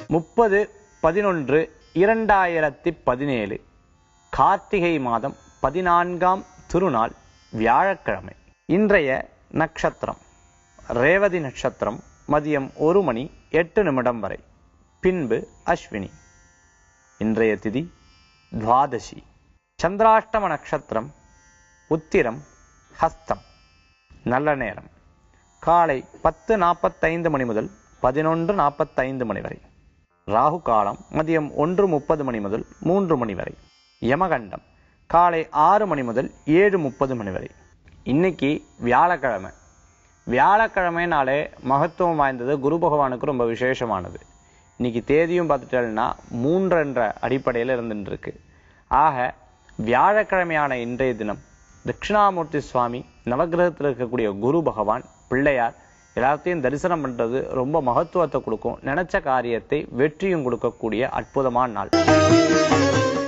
முப்பது பதினொன்று இரண்டாயிரத்தி பதினேழு கார்த்திகை மாதம் பதினான்காம் திருநாள் வியாழக்கிழமை இன்றைய நட்சத்திரம் ரேவதி நட்சத்திரம் மதியம் ஒரு மணி எட்டு நிமிடம் வரை பின்பு அஸ்வினி இன்றைய திதி துவாதசி சந்திராஷ்டம நட்சத்திரம் உத்திரம் ஹஸ்தம் நல்ல நேரம் காலை பத்து நாற்பத்தைந்து மணி முதல் பதினொன்று நாற்பத்தைந்து மணி வரை ராகு காலம் மதியம் ஒன்று முப்பது மணி முதல் மூன்று மணி வரை யமகண்டம் காலை ஆறு மணி முதல் ஏழு முப்பது மணி வரை இன்னைக்கு வியாழக்கிழமை வியாழக்கிழமைனாலே மகத்துவம் வாய்ந்தது குரு பகவானுக்கு ரொம்ப விசேஷமானது இன்னைக்கு தேதியும் பார்த்துட்டேன்னா மூன்று என்ற அடிப்படையில் இருந்துட்டு இருக்கு ஆக வியாழக்கிழமையான இன்றைய தினம் தட்சிணாமூர்த்தி சுவாமி நவக்கிரகத்தில் இருக்கக்கூடிய குரு பகவான் பிள்ளையார் எல்லாத்தையும் தரிசனம் பண்றது ரொம்ப மகத்துவத்தை கொடுக்கும் நினைச்ச காரியத்தை வெற்றியும் கொடுக்கக்கூடிய அற்புதமான நாள்